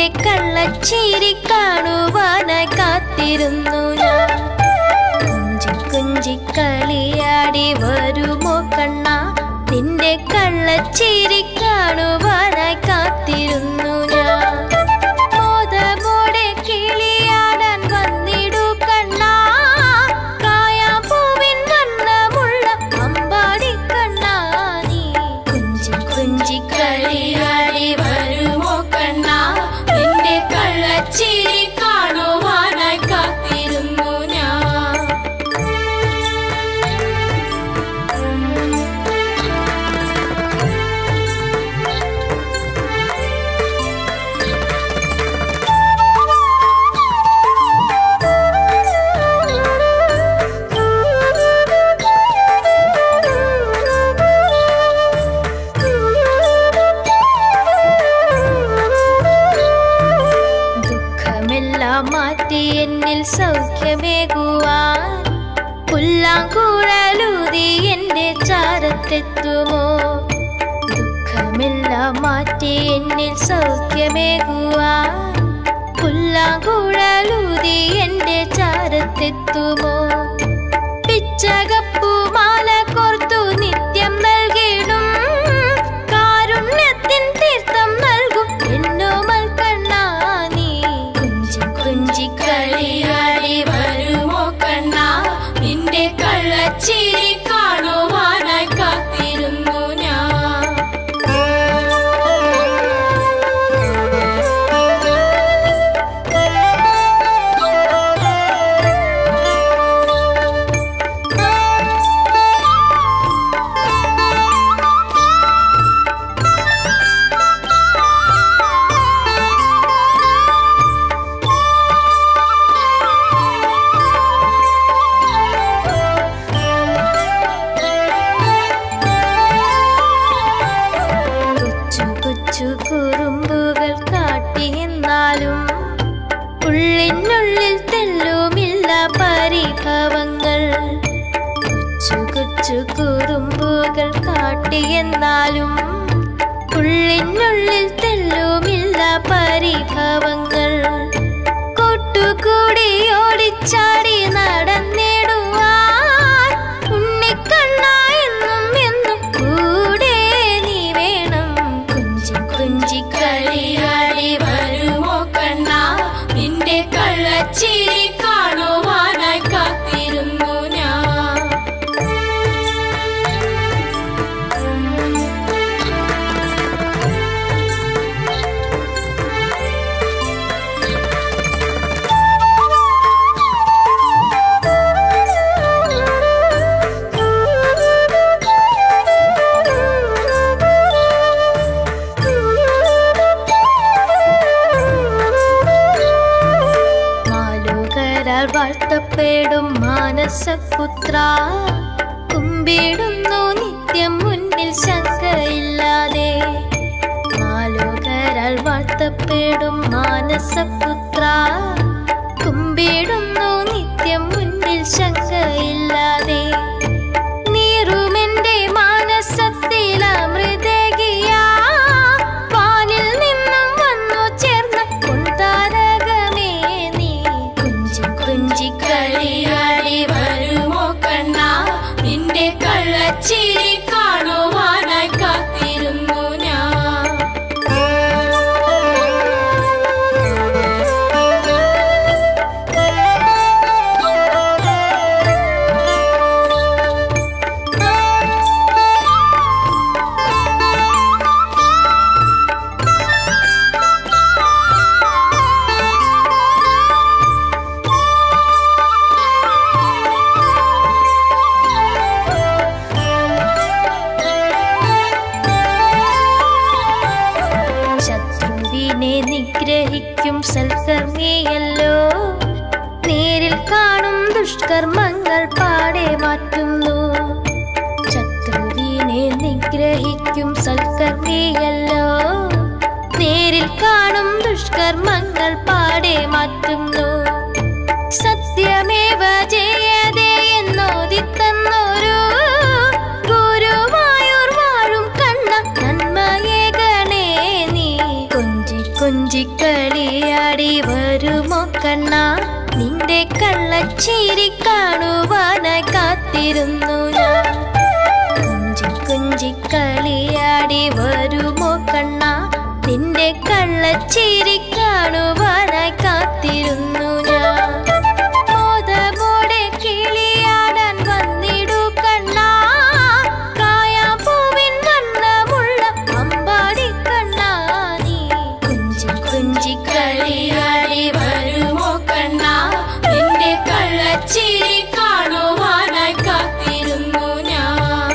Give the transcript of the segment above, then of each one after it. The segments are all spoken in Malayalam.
നിന്റെ കള്ളച്ചീരി കാണുവാനായി കാത്തിരുന്നു ഞാൻ കുഞ്ചി കുഞ്ചി കളിയാടി വരുമോ കണ്ണ നിന്റെ കള്ളച്ചീരി കാണുവാനായി കാത്തിരുന്നു ഞാൻ മോദമോടെ കിളിയാടാൻ വന്നിടു കണ്ണാ കായാപ്പൂവിൻ വണ്ണമുള്ള അമ്പാടി കണ്ണാ നീ കുഞ്ചി കുഞ്ചി കളിയാടി വരുമോ കണ്ണാ നിന്റെ കള്ളച്ചിരി കാണുവാനായി കാത്തിരുന്നു ഞാൻ ദുഃഖമെല്ലാം മാറ്റി എന്നിൽ സൗഖ്യമേകുവാൻ പുല്ലാങ്കുഴലൂതി എന്റെ ചാരത്തെത്തുമോ ദുഃഖമെല്ലാം മാറ്റി എന്നിൽ സൗഖ്യമേകുവാൻ പുല്ലാങ്കുഴലൂതി എന്റെ ചാരത്തെത്തുമോ പിച്ചകപ്പൂമാല കോർത്തു നിത്യം നൽകിടും കാരുണ്യത്തിൻ തീർത്ഥം നൽകും എന്നോമൽ കണ്ണാ നീ കുഞ്ചി കുഞ്ചി കളിയാടി വരുമോ കണ്ണാ നിന്റെ കള്ളച്ചിരി കാണുവാനായി കാത്തിരുന്നു ഞാൻ കൊച്ചു കൊച്ചു കുറുമ്പുകൾ കാട്ടി എന്നാലും ഉള്ളിനുള്ളിൽ തെല്ലുമില്ല പരിഭവങ്ങൾ കൊച്ചു കൊച്ചു കുറുമ്പുകൾ കാട്ടി എന്നാലും ഉള്ളിനുള്ളിൽ തെല്ലുമില്ല പരിഭവങ്ങൾ കൊട്ടുകൂടി ഓടിച്ചാടി നടന്നിടുവാൻ ഉണ്ണിക്കണ്ണ എന്നും എന്നും കൂടെ നീ വേണം കുഞ്ചി കുഞ്ചി കളിയാടി വരുമോ കണ്ണ നിന്റെ കള്ളച്ചിരി കാണുവാനായി കാത്തിരുന്നു ഞാൻ മാലുകരാൽ വാഴ്ത്തപ്പെടും മാനസപുത്ര കുമ്പിടുന്നു നിത്യം മുന്നിൽ ശങ്കയില്ലാതെ മാലുകരാൽ വാഴ്ത്തപ്പെടും മാനസപുത്ര കുമ്പിടുന്നു നിത്യം മുന്നിൽ ശങ്കയില്ലാതെ നീറുമെന്റെ മാനസത്തിൽ അമൃതകിയാ വാനിൽ നിന്നും വന്നു ചേർന്ന പൊൻതാരകമേ നീ കുഞ്ചി കുഞ്ചി കളിയാടി വരുമോ കണ്ണാ നിന്റെ കള്ളച്ചിരി കാണുവാനായി കാത്തിരുന്നു ഞാൻ ശത്രുവിനെ നിഗ്രഹിക്കും സൽക്കർമ്മിയല്ലോ നേരിൽ കാണും ദുഷ്കർമ്മങ്ങൾ പാടെ മാറ്റുന്നു ശത്രുവിനെ നിഗ്രഹിക്കും സൽക്കർമ്മിയല്ലോ നേരിൽ കാണും ദുഷ്കർമ്മങ്ങൾ പാടെ മാറ്റുന്നു സത്യമേവ ജയതേ എന്നോദിത്തന്നൊരു ഗുരുവായൂർ വാഴും കണ്ണ നന്മയെ ഗണേ നീ കൊഞ്ചി കൊഞ്ചി കളി കണ്ണ നിന്റെ കള്ളച്ചേരി കാണുവാനായി കാത്തിരുന്നു ഞാൻ കുഞ്ചി കുഞ്ചി കളിയാടി വരുമോ കണ്ണ നിന്റെ കള്ളച്ചേരി കാണുവാനായി കാത്തിരുന്നു ഞാൻ മോദമോടെ കിളിയാടാൻ വന്നിടു കണ്ണാ കായാപ്പൂവിൻ വണ്ണമുള്ള അമ്പാടി കണ്ണാ നീ കുഞ്ചി കുഞ്ചി കളിയാടി വരുമോ കണ്ണാ നിന്റെ കള്ളച്ചിരി കാണുവാനായി കാത്തിരുന്നു ഞാൻ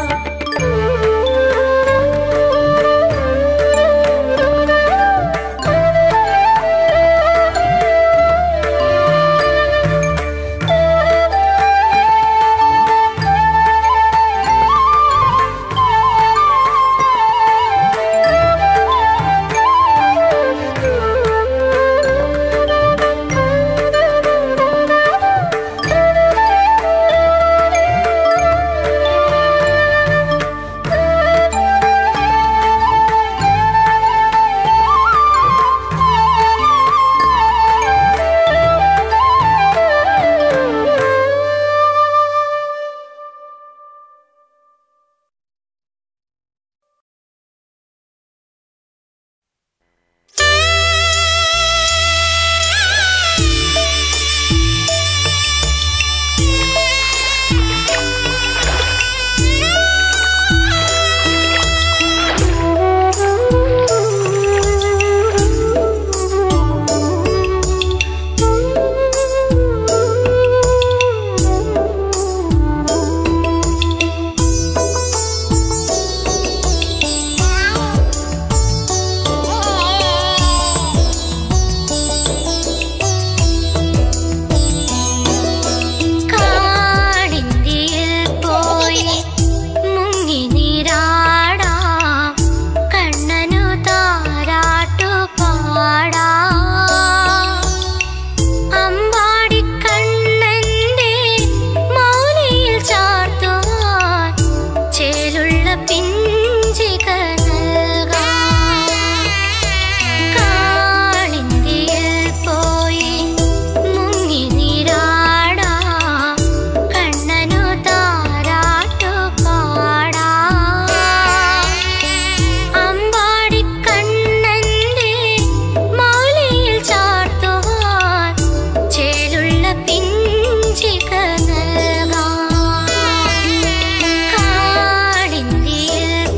പിഞ്ചിക നൽകാം കാളിന്തിയിൽ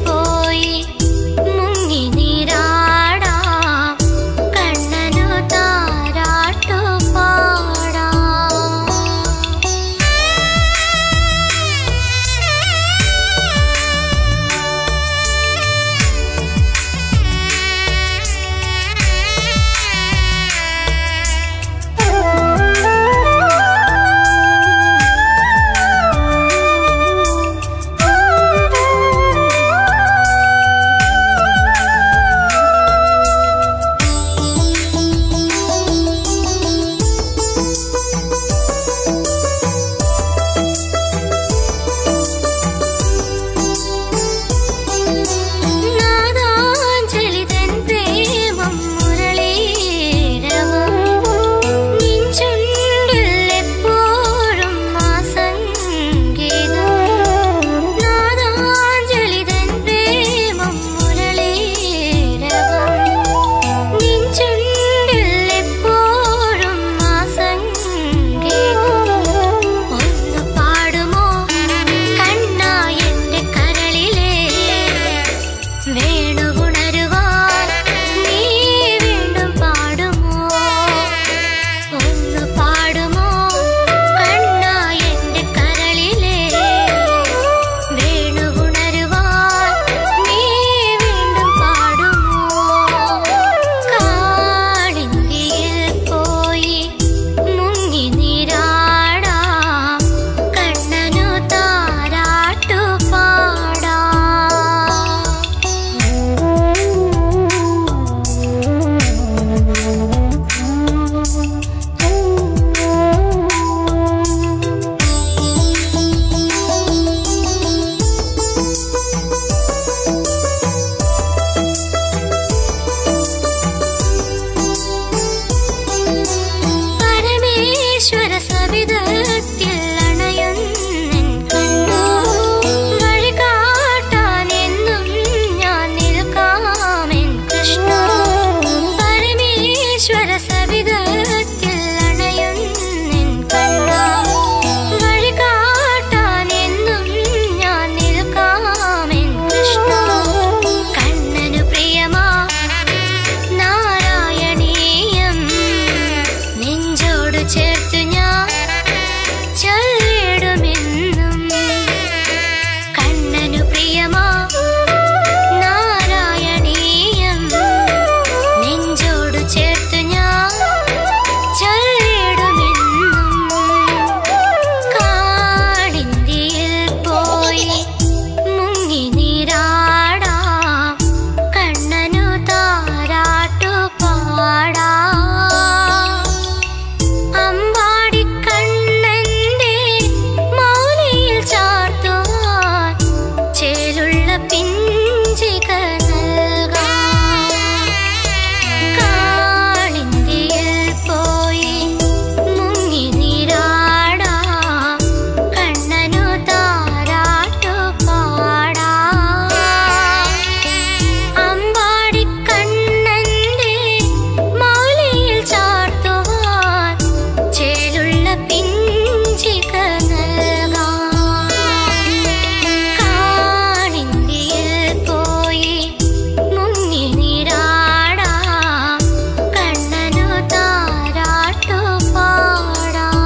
പിഞ്ചിക നൽകാം കാളിന്തിയിൽ പോയി മുങ്ങി നീരാടാം കണ്ണനു താരാട്ടു പാടാം അമ്പാടിക്കണ്ണന്റെ മാലയിൽ ചാർത്തുവാൻ ചേലുള്ള പിഞ്ചിക നൽകാം കാണിന്തിയിൽ പോയി മുങ്ങി നീരാടാം കണ്ണനു താരാട്ടു പാടാം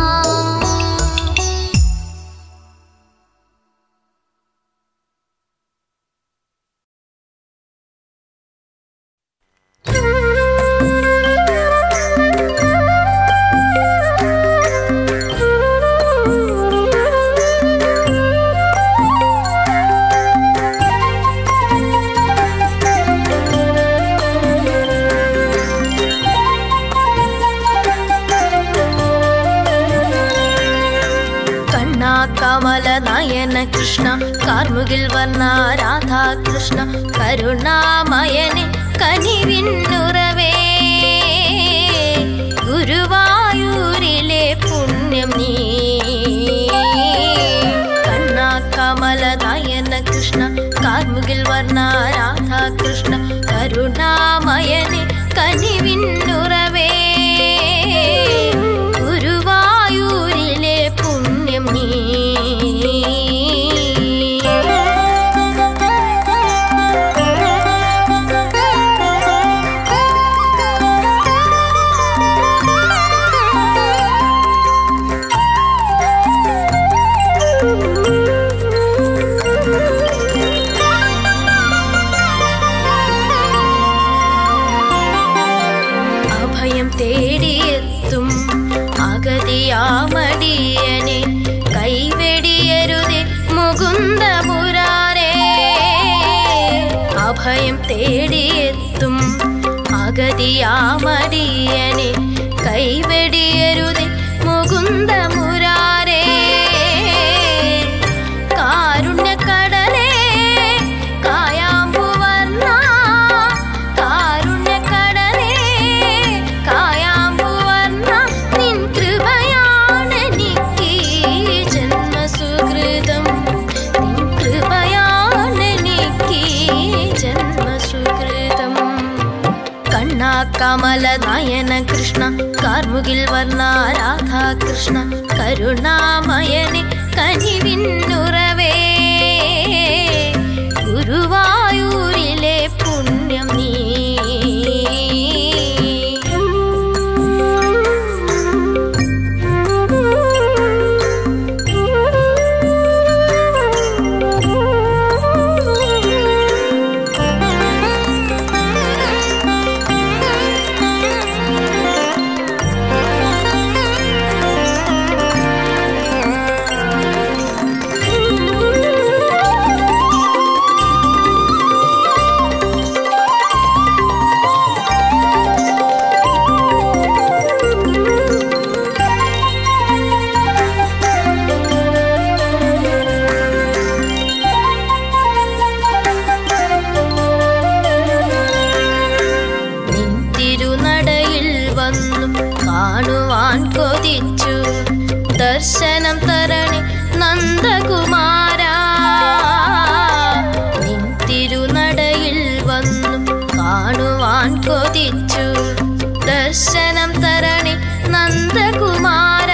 കണ്ണാ കമല നയന കൃഷ്ണ കാർമുകിൽ വർണ്ണ രാധാകൃഷ്ണ കരുണാമയനെ കനിവിന്നുറവേ ഗുരുവായൂരിലെ പുണ്യം നീ കണ്ണാ കമല നയന കൃഷ്ണ കാർമുകിൽ വർണ്ണ രാധാകൃഷ്ണ കരുണാമയനെ കനിവിന്നുറവേ ഗുരുവായൂരിലെ പുണ്യം നീ അഭയം തേടിയെത്തും അഗതിയാമടിയനെ കൈവെടിയരുതേ മുകുന്ദപുരാരേ അഭയം തേടിയെത്തും അഗതിയാമടിയനെ കൈവെടിയരുതേ മുകുന്ദമുരാരേ കാരുണ്യക്കടലേ കായാമ്പുവർണ്ണ കാരുണ്യക്കടലേ കായാമ്പുവർണ്ണ നിൻ കൃപയാണെനിക്ക് ജന്മസുകൃതം നിൻ കൃപയാണെനിക്ക് ജന്മസുകൃതം കണ്ണാ കമല നയന കൃഷ്ണ കാർമുകിൽ വർണ്ണ രാധാകൃഷ്ണ കരുണാമയനെ കനിവിന്നുറവേ ഗുരുവായൂരിലെ പുണ്യം നീ നിൻ തിരുനടയിൽ വന്നു കാണുവാൻ കൊതിച്ചു ദർശനം തരണേ നന്ദകുമാര നിൻ തിരുനടയിൽ വന്നു കാണുവാൻ കൊതിച്ചു ദർശനം തരണേ നന്ദകുമാര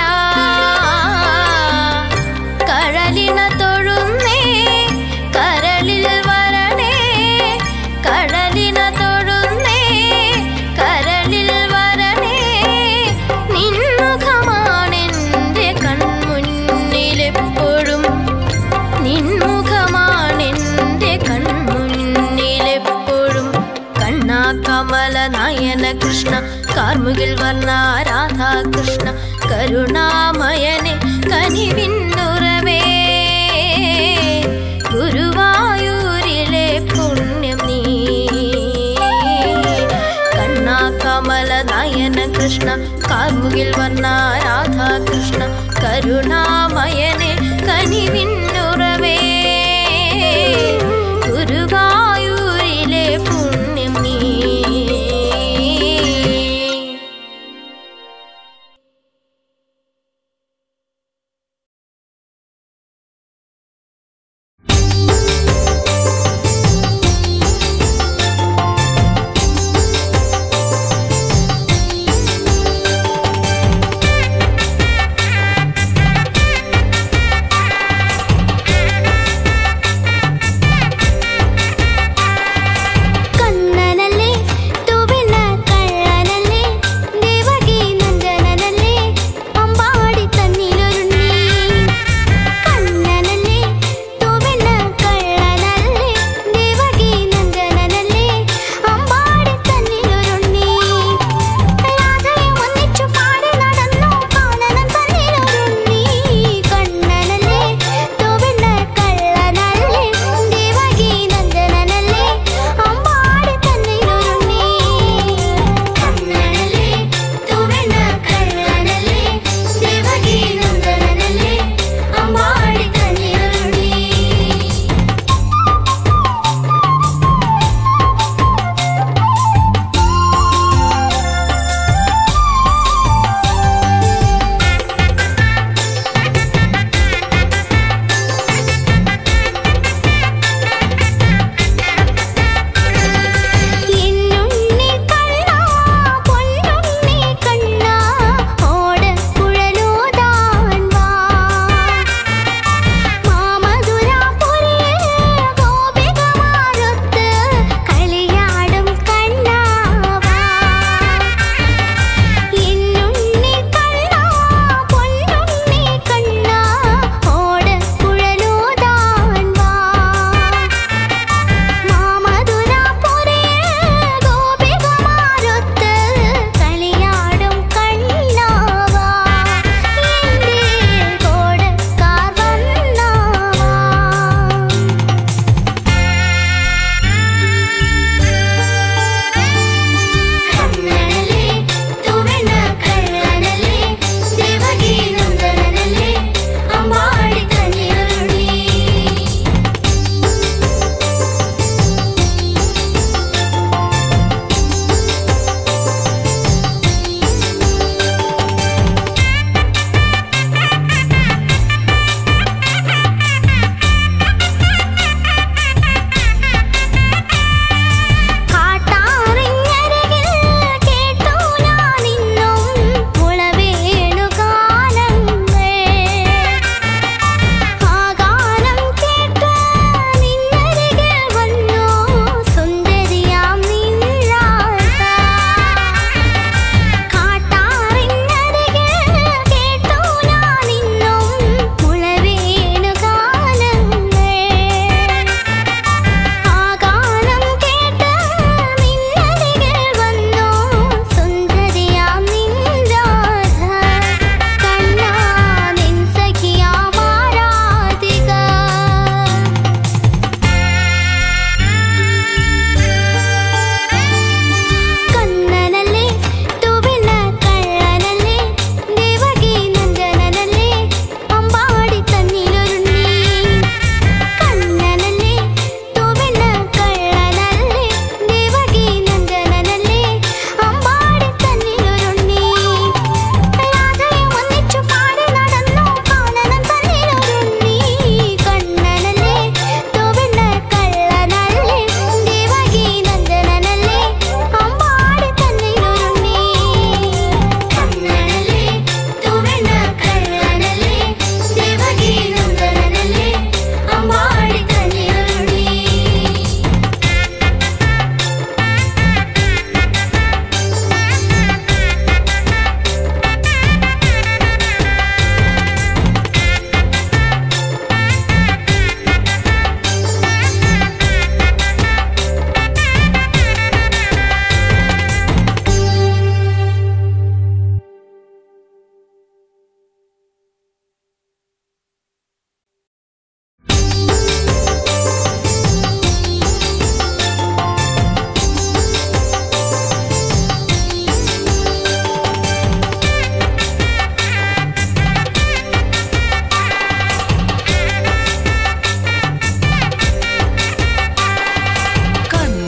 കഴലിന തൊഴുന്നേ കരളിൽ വരണേ കടലിന തൊഴുന്നേ കരളിൽ വരണേ നിൻമുഖമാണെന്റെ കൺമുന്നിലെപ്പോഴും നിൻമുഖമാണെന്റെ കൺമുന്നിലെപ്പോഴും കണ്ണാ കമല നയന കൃഷ്ണ കാർമുകിൽ വർണ്ണ രാധാകൃഷ്ണ കരുണാമയനെ കനിവിന്നുറവേ ഗുരുവായൂരിലെ പുണ്യം നീ കണ്ണാ കമല നയന കൃഷ്ണ കാർമുകിൽ വർണ്ണ രാധാകൃഷ്ണ കരുണാമയനെ കനിവിന്നുറവേ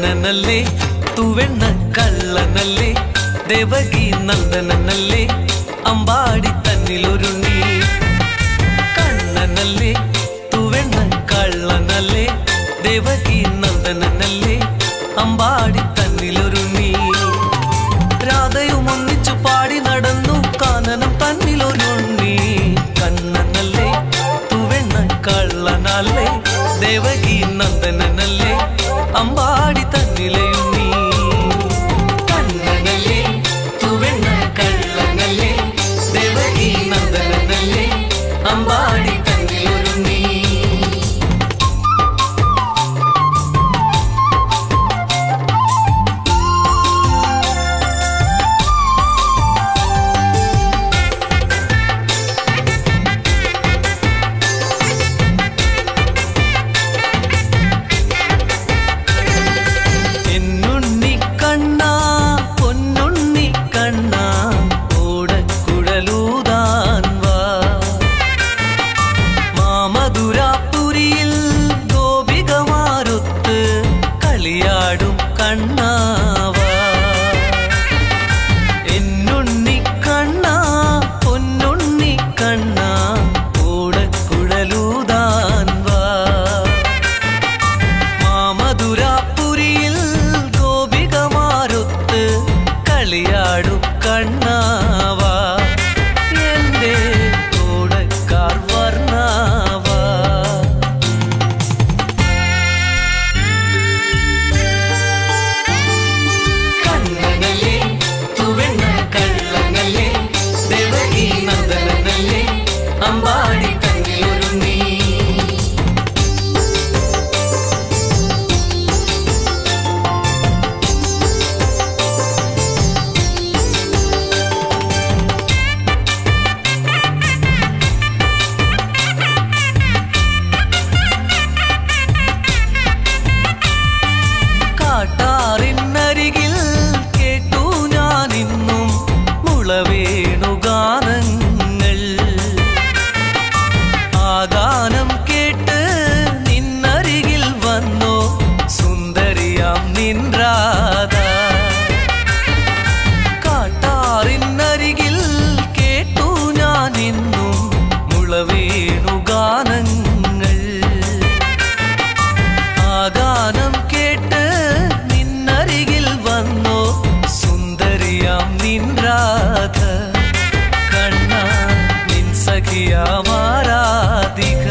കണ്ണനല്ലേ തുവെണ്ണ കള്ളനല്ലേ ദേവകി നന്ദനല്ലേ അമ്പാടി തന്നിലൊരുണ്ണി കണ്ണനല്ലേ തുവെണ്ണ കള്ളനല്ലേ ദേവകി നന്ദനല്ലേ അമ്പാടി തന്നിലൊരുണ്ണി രാധയും ഒന്നിച്ചു പാടി നടന്നു കാനനം തന്നിലൊരുണ്ണി കണ്ണനല്ലേ തുവെണ്ണ കള്ളനല്ലേ ദേവകി നന്ദനല്ലേ അമ്പാടി തന്നിലയുണ്ണി കണ്ണനല്ലേ തുവെണ്ണ കള്ളനല്ലേ ദേവകി നന്ദനല്ലേ അമ്പാടി തന്നിലൊരുണ്ണി എന്നുണ്ണി കണ്ണാ പൊന്നുണ്ണി കണ്ണാ ഓടക്കുഴലൂതാൻ വാ മാമധുരാപുരിയിൽ ഗോപികമാരൊത്ത് കളിയാടും കണ്ണാവാ എന്നുണ്ണി കണ്ണാ പൊന്നുണ്ണി കണ്ണാ ഓടക്കുഴലൂതാൻ വാ മാമധുരാപുരിയിൽ ഗോപികമാരൊത്ത് കളിയാടും കണ്ണാവാ എന്റെ ഓടക്കാർ വർണ്ണാവാ കണ്ണനല്ലേ തുവെണ്ണ കള്ളനല്ലേ ദേവകി നന്ദനല്ലേ അമ്പാടി കണ്ണിലൊരുങ്ങി കാട്ടാറിനരികിൽ കേട്ടു ഞാനിന്നും മുളവേണുഗാനങ്ങൾ ആ ഗാനം കേട്ട് നിന്നരികിൽ വന്നോ സുന്ദരിയാം നിൻരാധ കാട്ടാറിനരികിൽ കേട്ടു ഞാനിന്നും മുളവേണുഗാനങ്ങൾ ആ ഗാനം കേട്ട് നിന്നരികിൽ വന്നോ സുന്ദരിയാം നിൻരാധ കണ്ണ നിൻ സഖിയാമാരാധിക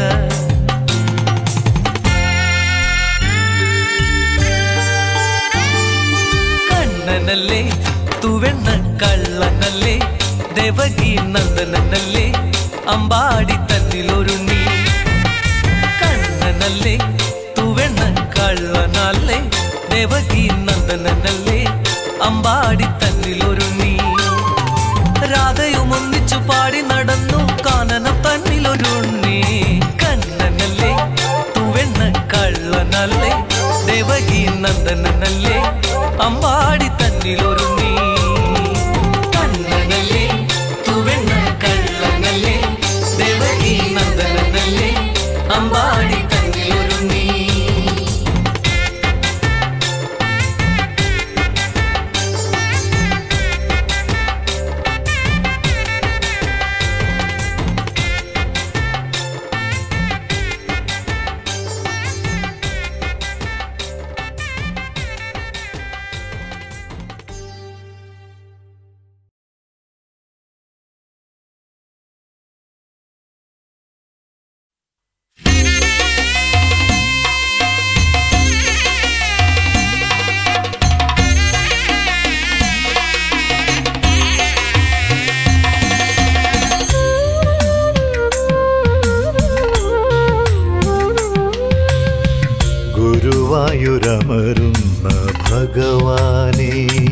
കണ്ണനല്ലേ തുവെണ്ണ കള്ളനല്ലേ ദേവകി നന്ദനല്ലേ അമ്പാടി തന്നിലൊരുണ്ണി കണ്ണനല്ലേ തുവെണ്ണ കള്ളനല്ലേ ദേവകി നന്ദനല്ലേ അമ്പാടി തന്നിലൊരുണ്ണി രാധയും ഒന്നിച്ചു പാടി നടന്നു കാനനം തന്നിലൊരുണ്ണി കണ്ണനല്ലേ തുവെണ്ണ കള്ളനല്ലേ ദേവകി നന്ദനല്ലേ അമ്പാടി തന്നിലൊരുണ്ണി കണ്ണനല്ലേ തുവെണ്ണ കള്ളനല്ലേ ദേവകി നന്ദനല്ലേ അമ്പാടി തന്നിലൊരുണ്ണി ഗുരുവായൂരമരുന്ന ഭഗവാനേ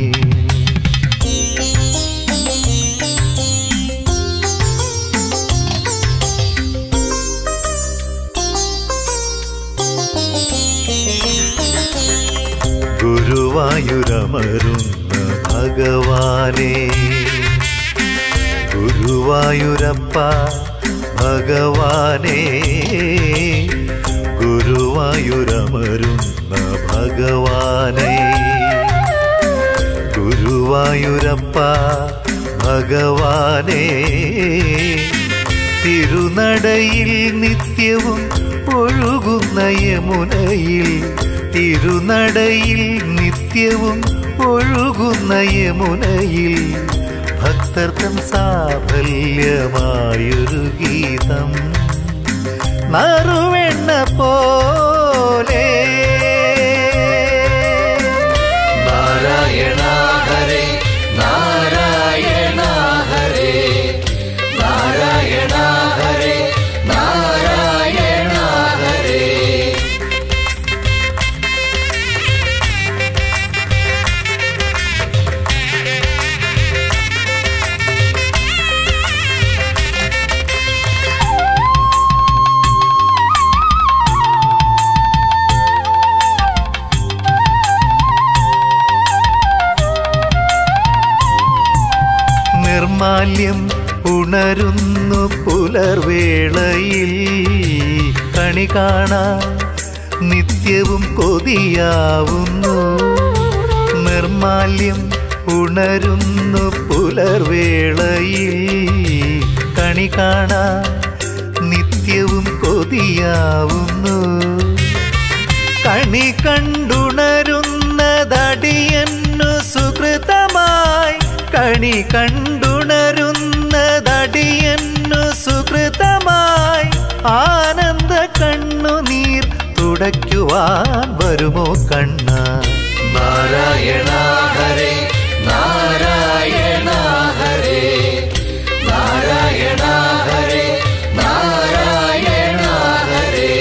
ഗുരുവായൂരമരുന്ന ഭഗവാനേ ഗുരുവായൂരപ്പ ഭഗവാനേ ഗുരുവായൂരമരുന്ന ഭഗവാനേ ഗുരുവായൂരപ്പ ഭഗവാനേ തിരുനടയിൽ നിത്യവും ഒഴുകുന്ന യമുനയിൽ തിരുനടയിൽ നിത്യവും ഒഴുകുന്ന യമുനയിൽ ഭക്തർക്കൻ സാഫല്യമായൊരു ഗീതം നറുവെണ്ണ പോലെ നാരായണ ഹരേ നാരായണ ഹരേ നാരായണ ഹരേ നാരായണ ഹരേ നിർമാല്യം ഉണരുന്നു പുലർവേളയിൽ കണി കാണാൻ നിത്യവും കൊതിയാവുന്നു നിർമാല്യം ഉണരുന്നു പുലർവേളയിൽ കണി കാണാൻ നിത്യവും കൊതിയാവുന്നു കണി കണ്ടുണരുന്നതടിയന്നു സുഹൃതമായി കണി കണ്ടുണരുന്നതടിയന്നു സുഹൃതമായി ആനന്ദ കണ്ണുനീർ തുടയ്ക്കുവാൻ വരുമോ കണ്ണ നാരായണ ഹരേ നാരായണ ഹരേ നാരായണ ഹരേ നാരായണ ഹരേ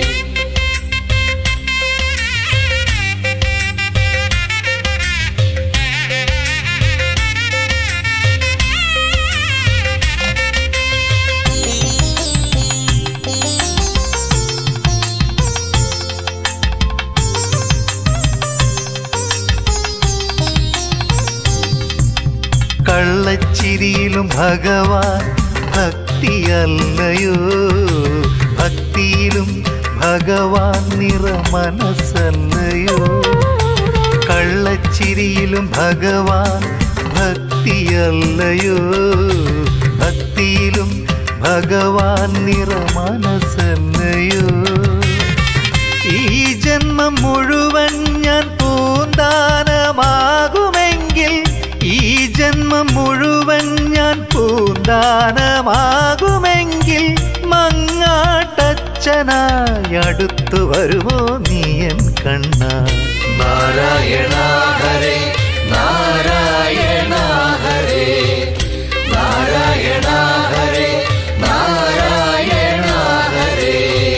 കള്ളച്ചിരിയിലും ഭഗവാൻ ഭക്തിയല്ലയോ ഭക്തിയിലും ഭഗവാൻ നിറ മനസ്സല്ലയോ കള്ളച്ചിരിയിലും ഭഗവാൻ ഭക്തിയല്ലയോ ഭക്തിയിലും ഭഗവാൻ നിറ മനസ്സല്ലയോ ഈ ജന്മം മുഴുവൻ ഞാൻ പൂന്താനമാകുമെങ്കിൽ ഈ ജന്മം മുഴുവൻ ഞാൻ പൂന്താനമാകുമെങ്കിൽ മങ്ങാട്ടച്ഛനായി അടുത്തു വരുമോ നീയൻ കണ്ണ നാരായണ ഹരേ നാരായണ ഹരേ നാരായണ ഹരേ നാരായണ ഹരേ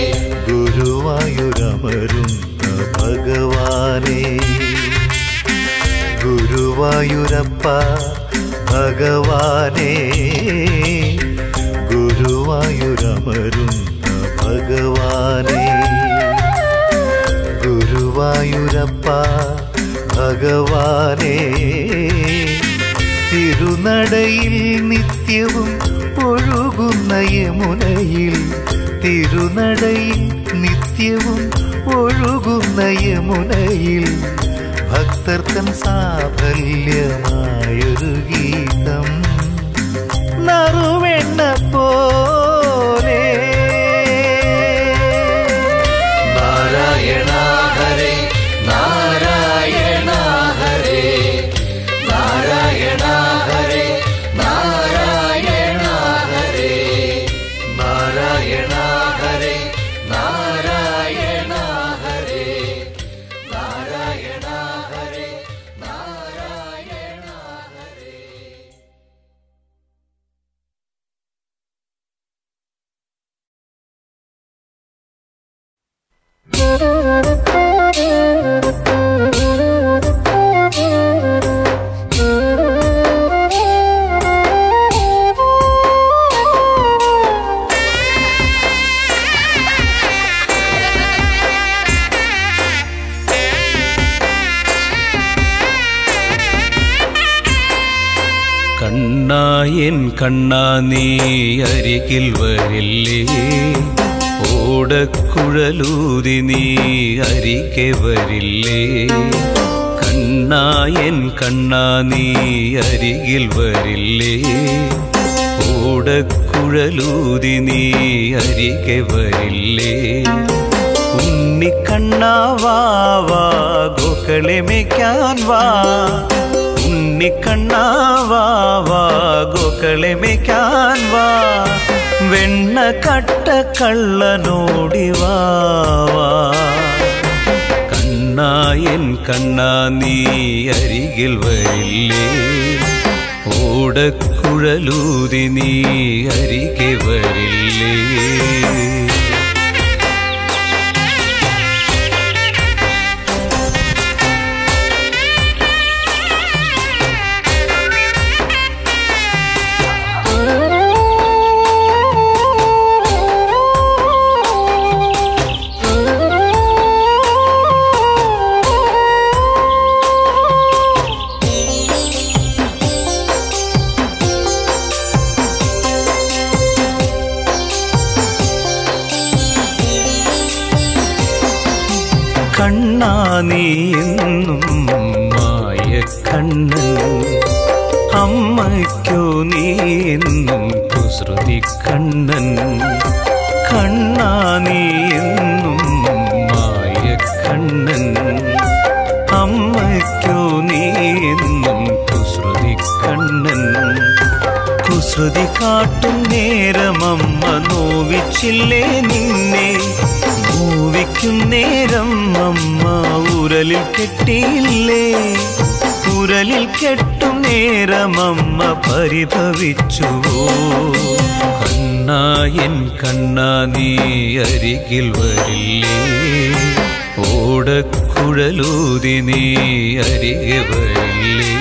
ഗുരുവായൂരമരുന്ന ഭഗവാനേ ഗുരുവായൂരപ്പ ഭഗവാനേ ഗുരുവായൂരമരുന്ന ഭഗവാനേ ഗുരുവായൂരപ്പ ഭഗവാനേ തിരുനടയിൽ നിത്യവും ഒഴുകുന്ന യമുനയിൽ തിരുനടയിൽ നിത്യവും ഒഴുകുന്ന യമുനയിൽ ഭക്തർക്കൻ സാഫല്യമായൊരു ഗീതം നറുവെണ്ണ പോലെ നാരായണ ഹരേ നാരായണ ഹരേ നാരായണ ഹരേ നാരായണ ഹരേ നാരായണ ഹരേ നാരായണ ഹരേ നാരായണ ഹരേ നാരായണ ഹരേ കണ്ണായൻ കണ്ണാ നീ അരികിൽ വരില്ലേ ഓടക്കുഴലൂതി നീ അരികെ വരില്ലേ കണ്ണ കണ്ണായൻ കണ്ണാ നീ അരികിൽ വരില്ലേ ഓടക്കുഴലൂതി നീ അരികെ വരില്ലേ ഉണ്ണിക്കണ്ണാ വാ വാ ഗോക്കളെ മേയ്ക്കാൻ വാ ഉണ്ണിക്കണ്ണാ വാ വാ ഗോക്കളെ മേയ്ക്കാൻ വാ വെണ്ണ കട്ട കള്ളനോടി വാ വാ കണ്ണായൻ കണ്ണാ നീ അരികിൽ വരില്ലേ ഓടക്കുഴലൂതി നീ അരികെ വരില്ലേ കണ്ണാ നീ എന്നും മായ കണ്ണൻ അമ്മയ്ക്കോ നീ എന്നും കുസൃതി കണ്ണൻ കണ്ണാ നീ എന്നും മായ കണ്ണൻ അമ്മയ്ക്കോ നീ എന്നും കുസൃതി കണ്ണൻ കുസൃതി കാട്ടും നേരമമ്മ നോവിച്ചില്ലേ നിന്നെ നോവിക്കും നേരം അമ്മ ഉരലിൽ കെട്ടിയില്ലേ ഉരലിൽ കെട്ടും നേരമമ്മ പരിഭവിച്ചുവോ കണ്ണായൻ കണ്ണാ നീ അരികിൽ വരില്ലേ ഓടക്കുഴലൂതി നീ അരികെ വരില്ലേ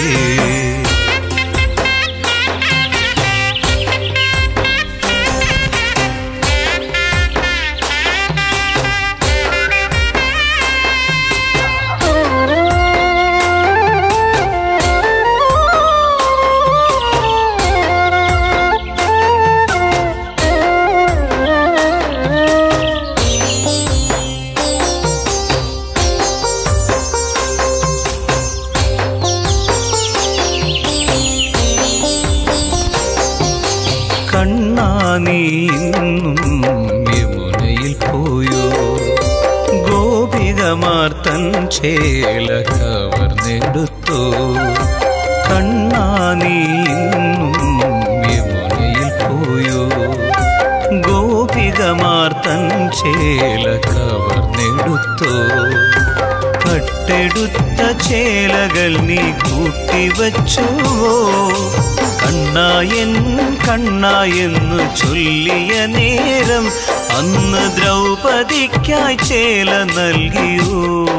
കണ്ണാ നീ ഇന്നും യമുനയിൽ പോയോ ഗോപികമാർ തൻ ചേല കവർന്നെടുത്തോ കണ്ണാ നീ ഇന്നും യമുനയിൽ പോയോ ഗോപികമാർ തൻ ചേല കവർന്നെടുത്തോ കട്ടെടുത്ത ചേലകൾ നീ കൂട്ടിവച്ചുവോ കണ്ണായൻ കണ്ണായെന്നു ചൊല്ലിയ നേരം അന്ന് ദ്രൗപദിക്കായി ചേല നൽകിയോ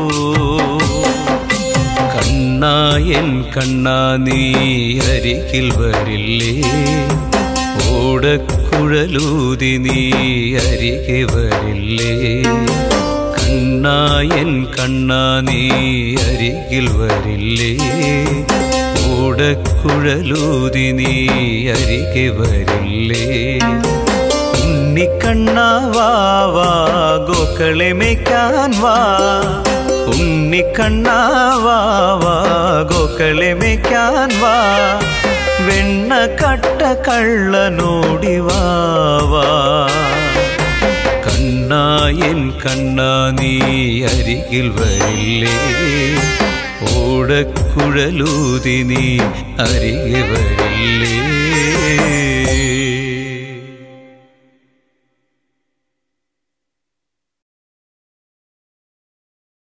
കണ്ണായൻ കണ്ണാ നീ അരികിൽ വരില്ലേ ഓടക്കുഴലൂതി നീ അരികെ വരില്ലേ കണ്ണായൻ കണ്ണാ നീ അരികിൽ വരില്ലേ ഓടക്കുഴലൂതി നീ അരികെ വരില്ലേ ഉണ്ണിക്കണ്ണാ വാ വാ ഗോക്കളെ മേയ്ക്കാൻ വാ ഉണ്ണിക്കണ്ണാ വാ വാ ഗോക്കളെ മേയ്ക്കാൻ വാ വെണ്ണ കട്ട കള്ളനോടി വാ വാ കണ്ണായൻ കണ്ണാ നീ അരികിൽ വരില്ലേ ഓടക്കുഴലൂതി നീ അരികെ വരില്ലേ